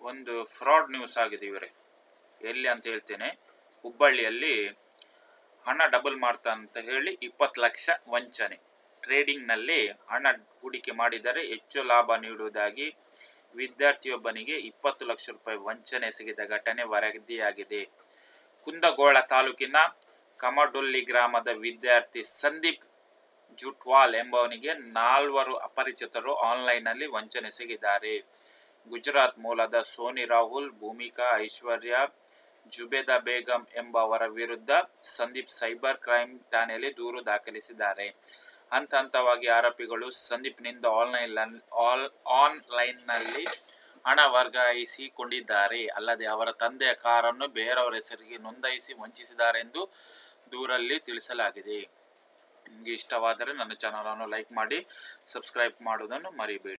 ಒಂದು fraud news ಆಗಿದೆ ಇವರೇ ಎಲ್ಲಿ ಅಂತ ಹೇಳ್ತೇನೆ ಹುಬ್ಬಳ್ಳಿಯಲ್ಲಿ ಹಣ ಡಬಲ್ ಮಾಡ್ತಾ ಅಂತ ಹೇಳಿ ಇಪ್ಪತ್ತು ಲಕ್ಷ ವಂಚನೆ ಟ್ರೇಡಿಂಗ್ನಲ್ಲಿ ಹಣ ಹೂಡಿಕೆ ಮಾಡಿದರೆ ಹೆಚ್ಚು ಲಾಭ ನೀಡುವುದಾಗಿ ವಿದ್ಯಾರ್ಥಿಯೊಬ್ಬನಿಗೆ ಇಪ್ಪತ್ತು ಲಕ್ಷ ರೂಪಾಯಿ ವಂಚನೆ ಎಸಗಿದ ಘಟನೆ ವರದಿಯಾಗಿದೆ ಕುಂದಗೋಳ ತಾಲೂಕಿನ ಕಮಡೊಲ್ಲಿ ಗ್ರಾಮದ ವಿದ್ಯಾರ್ಥಿ ಸಂದೀಪ್ ಜುಟ್ವಾಲ್ ಎಂಬವನಿಗೆ ನಾಲ್ವರು ಅಪರಿಚಿತರು ಆನ್ಲೈನ್ನಲ್ಲಿ ವಂಚನೆ ಎಸಗಿದ್ದಾರೆ ಗುಜರಾತ್ ಮೂಲದ ಸೋನಿ ರಾಹುಲ್ ಭೂಮಿಕಾ ಐಶ್ವರ್ಯ ಜುಬೇದಾ ಬೇಗಂ ಎಂಬವರ ವಿರುದ್ಧ ಸಂದೀಪ್ ಸೈಬರ್ ಕ್ರೈಮ್ ಠಾಣೆಯಲ್ಲಿ ದೂರು ದಾಖಲಿಸಿದ್ದಾರೆ ಹಂತ ಹಂತವಾಗಿ ಆರೋಪಿಗಳು ಸಂದೀಪ್ನಿಂದ ಆನ್ಲೈನ್ ಆಲ್ ಆನ್ಲೈನ್ನಲ್ಲಿ ಹಣ ವರ್ಗಾಯಿಸಿಕೊಂಡಿದ್ದಾರೆ ಅಲ್ಲದೆ ಅವರ ತಂದೆಯ ಕಾರನ್ನು ಬೇರೆಯವರ ಹೆಸರಿಗೆ ನೋಂದಾಯಿಸಿ ವಂಚಿಸಿದ್ದಾರೆ ಎಂದು ದೂರಲ್ಲಿ ತಿಳಿಸಲಾಗಿದೆ ನಿಮಗೆ ಇಷ್ಟವಾದರೆ ನನ್ನ ಚಾನಲನ್ನು ಲೈಕ್ ಮಾಡಿ ಸಬ್ಸ್ಕ್ರೈಬ್ ಮಾಡುವುದನ್ನು ಮರಿಬೇಡಿ